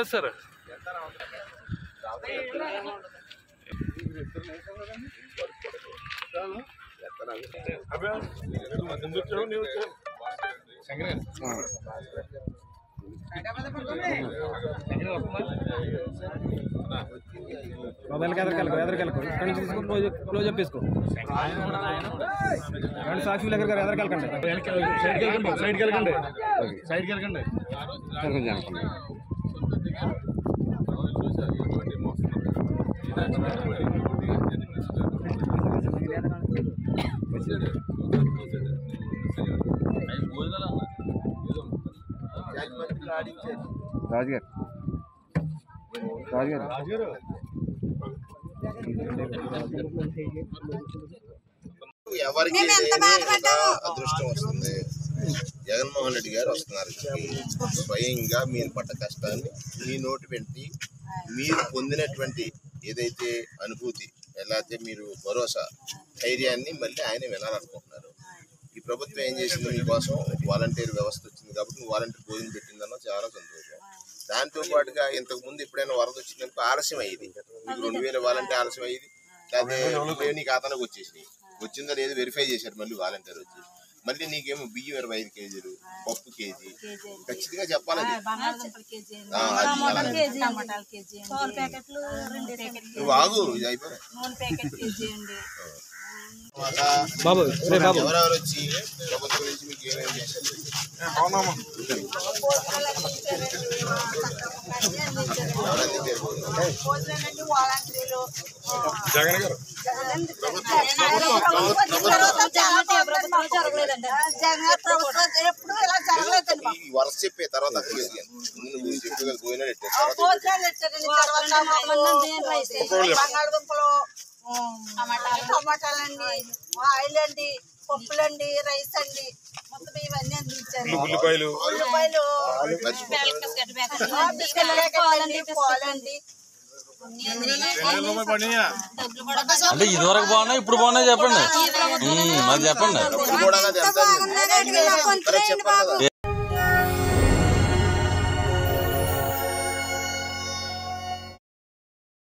Sir మొబైల్కి ఎదరికెళ్ళకు ఎదరికెళ్ళకు ఇక్కడి నుంచి తీసుకో క్లోజ్ క్లోజ్ అప్ వేసుకో రండి సాక్షి దగ్గర గారు ఎదరికెళ్ళకండి సైడ్కి వెళ్ళకండి సైడ్కి వెళ్ళకండి సైడ్కి వెళ్ళకండి రాజుగారు రాజుగారు ఎవరికి మేము ఎంత లేని ఒక బాధపడ్డామో. అదృష్టం వస్తుంది జగన్మోహన్ రెడ్డి గారు వస్తున్నారు ఇక్కడికి. స్వయంగా మీరు పడ్డ కష్టాన్ని మీ నోటి పెట్టి మీరు పొందినటువంటి ఏదైతే అనుభూతి ఎలా అయితే మీరు భరోసా ధైర్యాన్ని మళ్ళీ ఆయన వినాలనుకుంటున్నారు ఈ ప్రభుత్వం ఏం చేసింది మీకోసం వాలంటీర్ వ్యవస్థ వచ్చింది కాబట్టి నువ్వు వాలంటీర్ భోజనం పెట్టిందన్న చాలా సంతోషం దాంతో పాటుగా ఇంతకు ముందు ఎప్పుడైనా వరద వచ్చిందనుకో ఆలస్యం అయ్యేది మీకు రెండు వేల వాలంటీర్ ఆలస్యం అయ్యేది లేకపోతే నీ ఖాతాలోకి వచ్చేసినాయి వచ్చిందో లేదో వెరిఫై చేశారు మళ్ళీ వాలంటీర్ వచ్చి మళ్ళీ నీకేమో బియ్యం ఇరవై ఐదు కేజీలు పప్పు కేజీ ఖచ్చితంగా చెప్పాలి అది. బంగాళదుంపల కేజీ అండి. ఆ, అది టమాటాలు అలాగే. కేజీ టమాటాలు కేజీ అండి పాల ప్యాకెట్లు రెండు ప్యాకెట్లు నువ్వు ఆగు ఇది అయిపోయి నూనె ప్యాకెట్ కేజీ అండి బాబు రే బాబు ఎవరెవరు వచ్చి ప్రభుత్వం నుంచి మీకు ఏమేమి చేశారు ఎవరైతే పేరు భోజనాలండి వాలంటీర్లు జగన్ గారు జగన్ ప్రభుత్వం ఎప్పుడు ఇలా జరగలేదండి ఈ వరుస చెప్పే తర్వాత అక్కడ వెళ్ళాను. ముందు నువ్వు చెప్పు కదా పోయినా పెట్టారు తర్వాత భోజనాలు ఇచ్చారండి తర్వాత బంగాళదుంపలు టమాటాలండి ఆయిల్ అండి పప్పులండి రైస్ అండి మొత్తం ఇవన్నీ అందించారు ఉల్లిపాయలు ఉల్లిపాయలు మర్చిపో ఆ, బిస్కెట్ ప్యాకెట్ అండి పాలండి అంటే ఇదివరకు బాగున్నాయి ఇప్పుడు బాగున్నాయి చెప్పండి ఉమ్, అది చెప్పండి డబ్బులు కూడా ఎంత మరి చెప్పాలి కదా